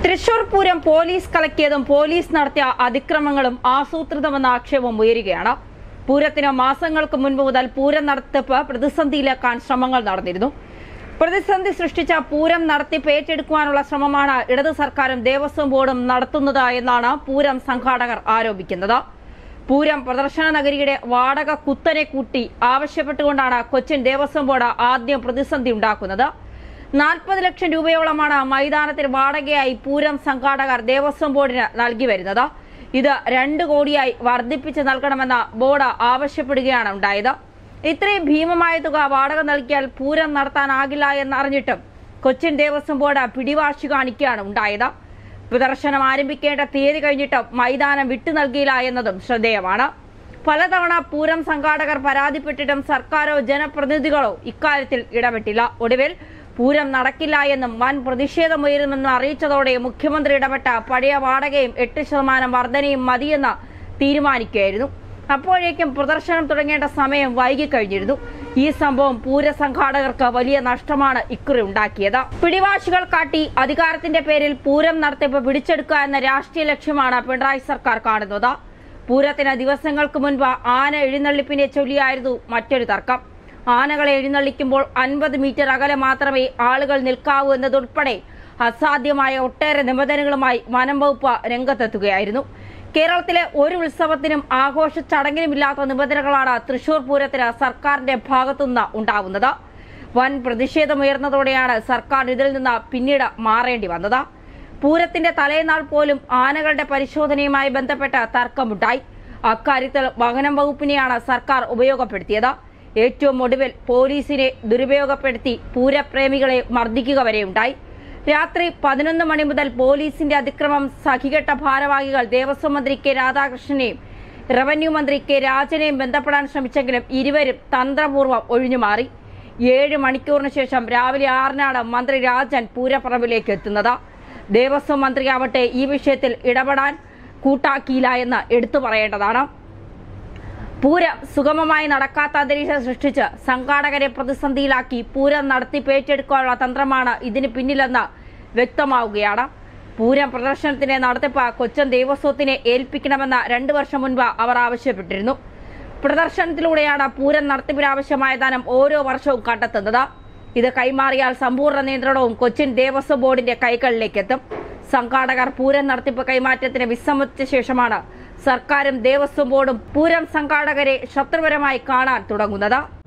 Thrissur Pooram police കലക്കിയതും police നടത്തിയ അതിക്രമങ്ങളും ആസൂത്രിതമെന്ന ആക്ഷേപം ഉയരുകയാണ് പൂരത്തിന് മാസങ്ങൾക്ക് മുൻപ് മുതൽ പൂരം നടത്തിപ്പ് പ്രതിസന്ധിയിലാക്കാൻ ശ്രമങ്ങൾ നടന്നിരുന്നു പ്രതിസന്ധി സൃഷ്ടിച്ച പൂരം നടത്തിപ്പ് ഏറ്റെടുക്കുവാനുള്ള ശ്രമമാണ് ഇടത് സർക്കാരും ദേവസ്വം ബോർഡും നടത്തുന്നത് എന്നാണ് പൂരം സംഘാടകർ ആരോപിക്കുന്നത് പൂരം പ്രദർശന നഗരിയുടെ വാടക കുത്തനെ കൂട്ടി ആവശ്യപ്പെട്ടുകൊണ്ടാണ് കൊച്ചിൻ ദേവസ്വം ബോർഡ് ആദ്യം പ്രതിസന്ധി ഉണ്ടാക്കുന്നത് നാൽപ്പത് ലക്ഷം രൂപയോളമാണ് മൈതാനത്തിന് വാടകയായി പൂരം സംഘാടകർ ദേവസ്വം ബോർഡിന് നൽകി വരുന്നത് ഇത് രണ്ട് കോടിയായി വർദ്ധിപ്പിച്ച് നൽകണമെന്ന ബോർഡ് ആവശ്യപ്പെടുകയാണ് ഉണ്ടായത് ഇത്രയും ഭീമമായ തുക വാടക നൽകിയാൽ പൂരം നടത്താനാകില്ല എന്നറിഞ്ഞിട്ടും കൊച്ചിൻ ദേവസ്വം ബോർഡ് പിടിവാശി കാണിക്കുകയാണ് ഉണ്ടായത് പ്രദർശനം ആരംഭിക്കേണ്ട തീയതി കഴിഞ്ഞിട്ടും മൈതാനം വിട്ടു നൽകിയില്ല എന്നതും ശ്രദ്ധേയമാണ് പലതവണ പൂരം സംഘാടകർ പരാതിപ്പെട്ടിട്ടും സർക്കാരോ ജനപ്രതിനിധികളോ ഇക്കാര്യത്തിൽ ഇടപെട്ടില്ല ഒടുവിൽ പൂരം നടക്കില്ല എന്നും വൻ പ്രതിഷേധമുയരുമെന്നും അറിയിച്ചതോടെ മുഖ്യമന്ത്രി ഇടപെട്ട പഴയ വാടകയും എട്ട് ശതമാനം വർധനയും മതിയെന്ന് തീരുമാനിക്കുകയായിരുന്നു അപ്പോഴേക്കും പ്രദർശനം തുടങ്ങേണ്ട സമയം വൈകിക്കഴിഞ്ഞിരുന്നു ഈ സംഭവം പൂര സംഘാടകർക്ക് വലിയ നഷ്ടമാണ് ഇക്കുറി ഉണ്ടാക്കിയത് പിടിവാശികൾ കാട്ടി അധികാരത്തിന്റെ പേരിൽ പൂരം നടത്തിപ്പ് പിടിച്ചെടുക്കുക എന്ന രാഷ്ട്രീയ ലക്ഷ്യമാണ് പിണറായി സർക്കാർ കാണുന്നത് പൂരത്തിന് ദിവസങ്ങൾക്ക് മുൻപ് ആന എഴുന്നള്ളിപ്പിനെ ചൊല്ലിയായിരുന്നു മറ്റൊരു തർക്കം ആനകളെ എഴുന്നള്ളിക്കുമ്പോൾ അൻപത് മീറ്റർ അകലെ മാത്രമേ ആളുകൾ നിൽക്കാവൂ എന്നതുൾപ്പെടെ അസാധ്യമായ ഒട്ടേറെ നിബന്ധനകളുമായി വനം വകുപ്പ് രംഗത്തെത്തുകയായിരുന്നു കേരളത്തിലെ ഒരു ഉത്സവത്തിനും ആഘോഷ ചടങ്ങിനുമില്ലാത്ത നിബന്ധനകളാണ് തൃശൂർ പൂരത്തിന് സർക്കാരിന്റെ ഭാഗത്തുനിന്ന് ഉണ്ടാവുന്നത് വൻ പ്രതിഷേധമുയർന്നതോടെയാണ് സർക്കാർ ഇതിൽ നിന്ന് പിന്നീട് മാറേണ്ടി വന്നത് പൂരത്തിന്റെ തലേനാൾ പോലും ആനകളുടെ പരിശോധനയുമായി ബന്ധപ്പെട്ട തർക്കമുണ്ടായി അക്കാര്യത്തിൽ വഹനം വകുപ്പിനെയാണ് സർക്കാർ ഉപയോഗപ്പെടുത്തിയത് ഏറ്റവും ഒടുവിൽ പോലീസിനെ ദുരുപയോഗപ്പെടുത്തി പൂരപ്രേമികളെ മർദ്ദിക്കുക വരെയുണ്ടായി രാത്രി പതിനൊന്ന് മണി മുതൽ പോലീസിന്റെ അതിക്രമം സഹികെട്ട ഭാരവാഹികൾ ദേവസ്വം മന്ത്രി കെ രാധാകൃഷ്ണനെയും റവന്യൂ മന്ത്രി കെ രാജനെയും ബന്ധപ്പെടാൻ ശ്രമിച്ചെങ്കിലും ഇരുവരും തന്ത്രപൂർവ്വം ഒഴിഞ്ഞുമാറി ഏഴ് മണിക്കൂറിന് ശേഷം രാവിലെ ആറിനാണ് മന്ത്രി രാജൻ പൂരപ്പറമ്പിലേക്ക് എത്തുന്നത് ദേവസ്വം മന്ത്രിയാവട്ടെ ഈ വിഷയത്തിൽ ഇടപെടാൻ കൂട്ടാക്കിയില്ല എന്ന് എടുത്തു പറയേണ്ടതാണ് പൂരം സുഗമമായി നടക്കാത്ത അന്തരീക്ഷം സൃഷ്ടിച്ച് സംഘാടകരെ പ്രതിസന്ധിയിലാക്കി പൂരം നടത്തിപ്പേറ്റെടുക്കാനുള്ള തന്ത്രമാണ് ഇതിന് പിന്നിലെന്ന് വ്യക്തമാവുകയാണ് പൂരം പ്രദർശനത്തിന്റെ നടത്തിപ്പ് കൊച്ചൻ ദേവസ്വത്തിനെ ഏൽപ്പിക്കണമെന്ന് രണ്ടു വർഷം മുൻപ് അവർ ആവശ്യപ്പെട്ടിരുന്നു പ്രദർശനത്തിലൂടെയാണ് പൂരം നടത്തിപ്പിനാവശ്യമായ ധനം ഓരോ വർഷവും കണ്ടെത്തുന്നത് ഇത് കൈമാറിയാൽ സമ്പൂർണ്ണ നിയന്ത്രണവും കൊച്ചിൻ ദേവസ്വം ബോർഡിന്റെ കൈകളിലേക്ക് എത്തും സംഘാടകർ പൂരം നടത്തിപ്പ് കൈമാറ്റത്തിന് വിസമ്മതിച്ച ശേഷമാണ് സർക്കാരും ദേവസ്വം ബോർഡും പൂരം സംഘാടകരെ ശത്രുപരമായി കാണാൻ തുടങ്ങുന്നത്